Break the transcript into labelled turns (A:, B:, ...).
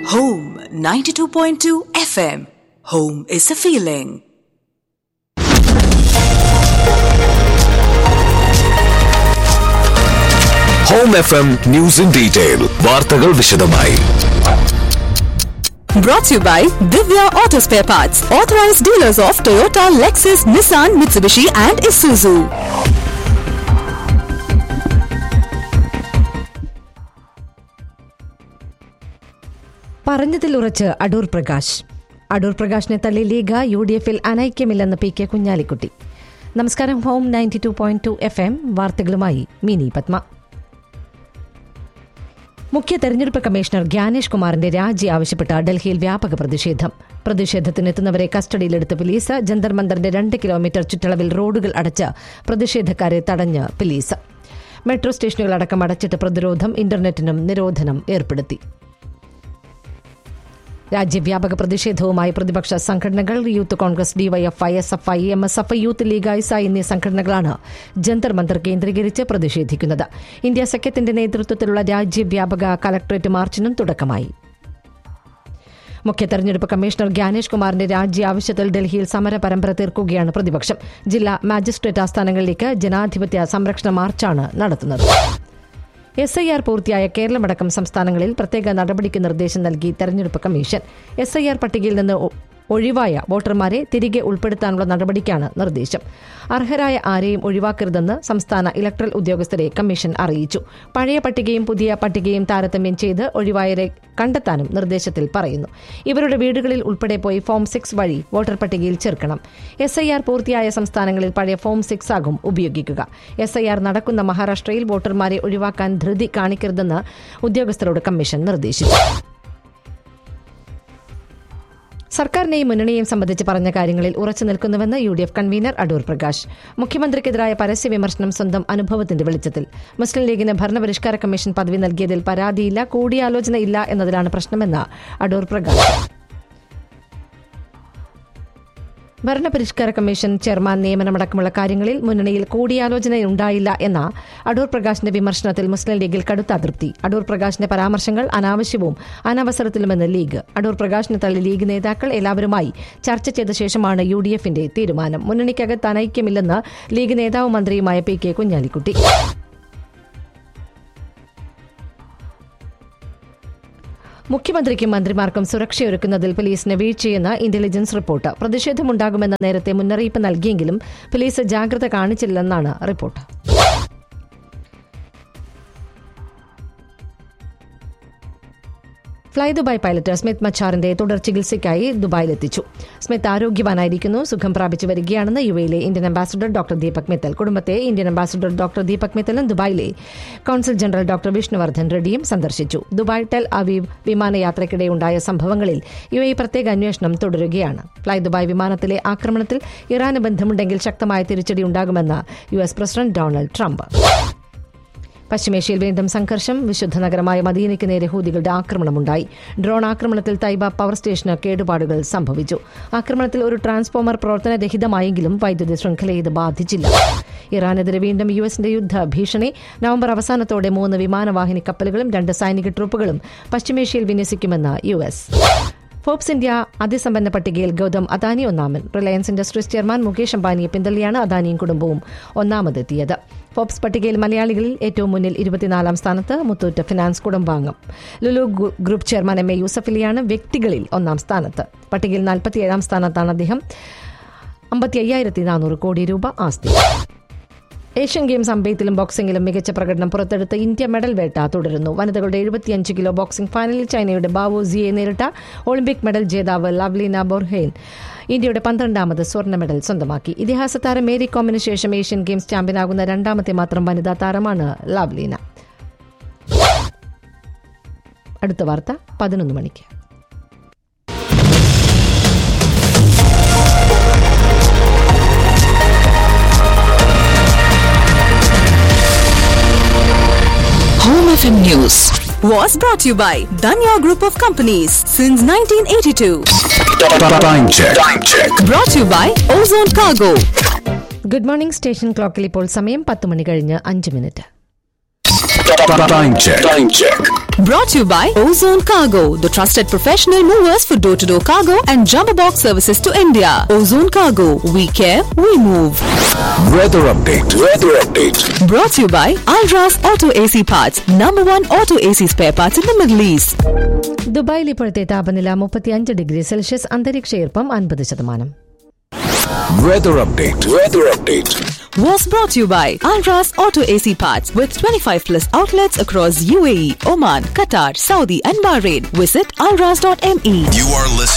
A: Home 92.2 FM. Home is a feeling.
B: Home F M news in detail വാർത്തകൾ വിശദമായി
A: Brought to you by Divya Auto Spare Parts, authorized dealers of Toyota, Lexus, Nissan, Mitsubishi, and Isuzu.
C: പറഞ്ഞതിൽ ഉറച്ച് അടൂർ പ്രകാശ് അടൂർ പ്രകാശിനെ തള്ളി league U D എഫിൽ അനൈക്യമില്ലെന്ന് P K Kunhalikutty നമസ്കാരം home ninety two point two F M വാർത്തകളുമായി മിനി പത്മ മുഖ്യ തെരഞ്ഞെടുപ്പ് കമ്മീഷണർ ഗ്യാനേഷ് കുമാറിന്റെ രാജി ആവശ്യപ്പെട്ട ഡൽഹിയിൽ വ്യാപക പ്രതിഷേധം പ്രതിഷേധത്തിനെത്തുന്നവരെ കസ്റ്റഡിയിലെടുത്ത പോലീസ് ജന്തർ മന്ദറിന്റെ രണ്ട് കിലോമീറ്റർ ചുറ്റളവിൽ റോഡുകൾ അടച്ച് പ്രതിഷേധക്കാരെ തടഞ്ഞ് പോലീസ് മെട്രോ സ്റ്റേഷനുകളടക്കം അടച്ചിട്ട് പ്രതിരോധം ഇന്റർനെറ്റിനും നിരോധനം ഏർപ്പെടുത്തി രാജ്യവ്യാപക പ്രതിഷേധവുമായി പ്രതിപക്ഷ സംഘടനകൾ youth Congress DYFI S F I M S F I youth league AISA എന്നീ സംഘടനകളാണ് ജന്തർ മന്ദർ കേന്ദ്രീകരിച്ച് പ്രതിഷേധിക്കുന്നത് ഇന്ത്യ സഖ്യത്തിന്റെ നേതൃത്വത്തിലുള്ള രാജ്യവ്യാപക കലക്ടറേറ്റ് മാർച്ചിനും തുടക്കമായി മുഖ്യ തെരഞ്ഞെടുപ്പ് കമ്മീഷണർ ഗ്യാനേഷ് കുമാറിന്റെ രാജി ആവശ്യത്തിൽ ഡൽഹിയിൽ സമര പരമ്പര തീർക്കുകയാണ് പ്രതിപക്ഷം ജില്ലാ മാജിസ്ട്രേറ്റ് ആസ്ഥാനങ്ങളിലേക്ക് ജനാധിപത്യ സംരക്ഷണ മാർച്ചാണ് നടത്തുന്നത് എസ് ഐ ആർ പൂർത്തിയായ കേരളമടക്കം സംസ്ഥാനങ്ങളിൽ പ്രത്യേക നടപടിക്ക് നിർദ്ദേശം നൽകി തെരഞ്ഞെടുപ്പ് കമ്മീഷൻ എസ് ഐ ആർ പട്ടികയിൽ നിന്ന് ഒ- ഒഴിവായ വോട്ടർമാരെ തിരികെ ഉൾപ്പെടുത്താനുള്ള നടപടിക്കാണ് നിർദ്ദേശം അർഹരായ ആരെയും ഒഴിവാക്കരുതെന്ന് സംസ്ഥാന ഇലക്ട്രൽ ഉദ്യോഗസ്ഥരെ കമ്മീഷൻ അറിയിച്ചു പഴയ പട്ടികയും പുതിയ പട്ടികയും താരതമ്യം ചെയ്ത് ഒഴിവായരെ കണ്ടെത്താനും നിർദ്ദേശത്തിൽ പറയുന്നു ഇവരുടെ വീടുകളിൽ ഉൾപ്പെടെ പോയി ഫോം സിക്സ് വഴി വോട്ടർ പട്ടികയിൽ ചേർക്കണം എസ് ഐ ആർ പൂർത്തിയായ സംസ്ഥാനങ്ങളിൽ പഴയ ഫോം സിക്സ് ആകും ഉപയോഗിക്കുക എസ് ഐ ആർ നടക്കുന്ന മഹാരാഷ്ട്രയിൽ വോട്ടർമാരെ ഒഴിവാക്കാൻ ധൃതി കാണിക്കരുതെന്ന് ഉദ്യോഗസ്ഥരോട് കമ്മീഷൻ നിർദ്ദേശിച്ചു സർക്കാരിനെയും മുന്നണിയെയും സംബന്ധിച്ച് പറഞ്ഞ കാര്യങ്ങളിൽ ഉറച്ചു നിൽക്കുന്നുവെന്ന് U D F convener Adoor Prakash മുഖ്യമന്ത്രിക്കെതിരായ പരസ്യ വിമർശനം സ്വന്തം അനുഭവത്തിന്റെ വെളിച്ചത്തിൽ മുസ്ലിം ലീഗിന് ഭരണപരിഷ്കാര കമ്മീഷൻ പദവി നൽകിയതിൽ പരാതിയില്ല കൂടിയാലോചന ഇല്ല എന്നതിലാണ് പ്രശ്നമെന്ന് അടൂർ പ്രകാശ് ഭരണപരിഷ്കാര കമ്മീഷൻ ചെയർമാൻ നിയമനമടക്കമുള്ള കാര്യങ്ങളിൽ മുന്നണിയിൽ കൂടിയാലോചനയുണ്ടായില്ല എന്ന അടൂർ പ്രകാശിന്റെ വിമർശനത്തിൽ മുസ്ലിം ലീഗിൽ കടുത്ത അതൃപ്തി അടൂർ പ്രകാശിന്റെ പരാമർശങ്ങൾ അനാവശ്യവും അനവസരത്തിലുമെന്ന് ലീഗ് അടൂർ പ്രകാശിനെ തള്ളി ലീഗ് നേതാക്കൾ എല്ലാവരുമായി ചർച്ച ചെയ്ത ശേഷമാണ് യു ഡി എഫിന്റെ തീരുമാനം മുന്നണിക്കകത്ത് അനൈക്യമില്ലെന്ന് ലീഗ് നേതാവ് മന്ത്രിയുമായ പി കെ കുഞ്ഞാലിക്കുട്ടി മുഖ്യമന്ത്രിക്കും മന്ത്രിമാർക്കും സുരക്ഷയൊരുക്കുന്നതിൽ പോലീസിന് വീഴ്ചയെന്ന് ഇന്റലിജൻസ് റിപ്പോർട്ട് പ്രതിഷേധമുണ്ടാകുമെന്ന് നേരത്തെ മുന്നറിയിപ്പ് നൽകിയെങ്കിലും പോലീസ് ജാഗ്രത കാണിച്ചില്ലെന്നാണ് report fly Dubai pilot Smith മച്ചാറിന്റെ തുടർ ചികിത്സയ്ക്കായി ദുബായിലെത്തിച്ചു സ്മിത്ത് ആരോഗ്യവാനായിരിക്കുന്നു സുഖം പ്രാപിച്ചു വരികയാണെന്ന് യു എയിലെ Indian ambassador doctor Deepak Mittal കുടുംബത്തെ ഇന്ത്യൻ അംബാസഡർ ഡോക്ടർ ദീപക് മിത്തലും ദുബായിലെ കോൺസുൽ ജനറൽ ഡോക്ടർ വിഷ്ണുവർദ്ധൻ റെഡ്ഡിയും സന്ദർശിച്ചു ദുബായ് ടെൽ അവീവ് വിമാനയാത്രയ്ക്കിടെ ഉണ്ടായ സംഭവങ്ങളിൽ യു എ പ്രത്യേക അന്വേഷണം തുടരുകയാണ് ഫ്ലൈ ദുബായ് വിമാനത്തിലെ ആക്രമണത്തിൽ ഇറാന് ബന്ധമുണ്ടെങ്കിൽ ശക്തമായ തിരിച്ചടി ഉണ്ടാകുമെന്ന് U S president Donald Trump പശ്ചിമേഷ്യയിൽ വീണ്ടും സംഘർഷം വിശുദ്ധ നഗരമായ മദീനയ്ക്ക് നേരെ ഹൂതികളുടെ ആക്രമണമുണ്ടായി ഡ്രോൺ ആക്രമണത്തിൽ തൈബ പവർ സ്റ്റേഷന് കേടുപാടുകൾ സംഭവിച്ചു ആക്രമണത്തിൽ ഒരു ട്രാൻസ്ഫോമർ പ്രവർത്തനരഹിതമായെങ്കിലും വൈദ്യുതി ശൃംഖലയെ ഇത് ബാധിച്ചില്ല ഇറാനെതിരെ വീണ്ടും യു എസിന്റെ യുദ്ധ ഭീഷണി നവംബർ അവസാനത്തോടെ മൂന്ന് വിമാനവാഹിനി കപ്പലുകളും രണ്ട് സൈനിക ട്രൂപ്പുകളും പശ്ചിമേഷ്യയിൽ വിന്യസിക്കുമെന്ന് യു എസ് ഫോബ്സ് ഇന്ത്യ അതിസമ്പന്ന പട്ടികയിൽ ഗൗതം അദാനി ഒന്നാമൻ റിലയൻസ് ഇൻഡസ്ട്രീസ് ചെയർമാൻ മുകേഷ് അംബാനിയെ പിന്തള്ളിയാണ് അദാനിയും കുടുംബവും ഒന്നാമതെത്തിയത് ഫോബ്സ് പട്ടികയിൽ മലയാളികളിൽ ഏറ്റവും മുന്നിൽ ഇരുപത്തിനാലാം സ്ഥാനത്ത് മുത്തൂറ്റ് ഫിനാൻസ് കുടുംബാംഗം ലുലു ഗു- ഗ്രൂപ്പ് ചെയർമാൻ എം എ യൂസഫലിയാണ് വ്യക്തികളിൽ ഒന്നാം സ്ഥാനത്ത് പട്ടികയിൽ നാൽപ്പത്തിയേഴാം സ്ഥാനത്താണ് അദ്ദേഹം അമ്പത്തി അയ്യായിരത്തി നാനൂറ് കോടി രൂപ ആസ്തി ഏഷ്യൻ ഗെയിംസ് അമ്പെയ്ത്തിലും ബോക്സിംഗിലും മികച്ച പ്രകടനം പുറത്തെടുത്ത് ഇന്ത്യ മെഡൽ വേട്ട തുടരുന്നു വനിതകളുടെ എഴുപത്തിയഞ്ച് കിലോ ബോക്സിംഗ് ഫൈനലിൽ ചൈനയുടെ ബാവോ സിയെ നേരിട്ട ഒളിമ്പിക് മെഡൽ ജേതാവ് ലവ്ലീന ബൊർഹെയ്ൻ ഇന്ത്യയുടെ പന്ത്രണ്ടാമത് സ്വർണ്ണ മെഡൽ സ്വന്തമാക്കി ഇതിഹാസ താരം മേരി കോമിന് ശേഷം ഏഷ്യൻ ഗെയിംസ് ചാമ്പ്യനാകുന്ന രണ്ടാമത്തെ മാത്രം വനിതാ താരമാണ് ലവ്ലീന അടുത്ത വാർത്ത പതിനൊന്ന് മണിക്ക്
A: Home FM News was brought to you by Danya Group of Companies since 1982.
B: Time check time check
A: Brought to you by Ozone Cargo.
C: Good morning station ക്ലോക്കിൽ ഇപ്പോൾ സമയം പത്ത് മണി കഴിഞ്ഞ് അഞ്ച് minute
B: time check time check
A: Brought to you by Ozone Cargo, the trusted professional movers for door to door cargo and jumbo box services to India. Ozone Cargo, we care, we move.
B: Weather update. Weather update.
A: Brought to you by Alras Auto AC Parts, number one auto AC spare parts in the Middle East.
C: ദുബായിൽ ഇപ്പോഴത്തെ താപനില മുപ്പത്തിയഞ്ച് degree Celsius അന്തരീക്ഷ ഈർപ്പം അൻപത് ശതമാനം
B: Weather update. Weather update.
A: Was brought to you by Alras Auto AC Parts with 25 plus outlets across UAE, Oman, Qatar, Saudi, and Bahrain. Visit alras.me.
D: You are listening.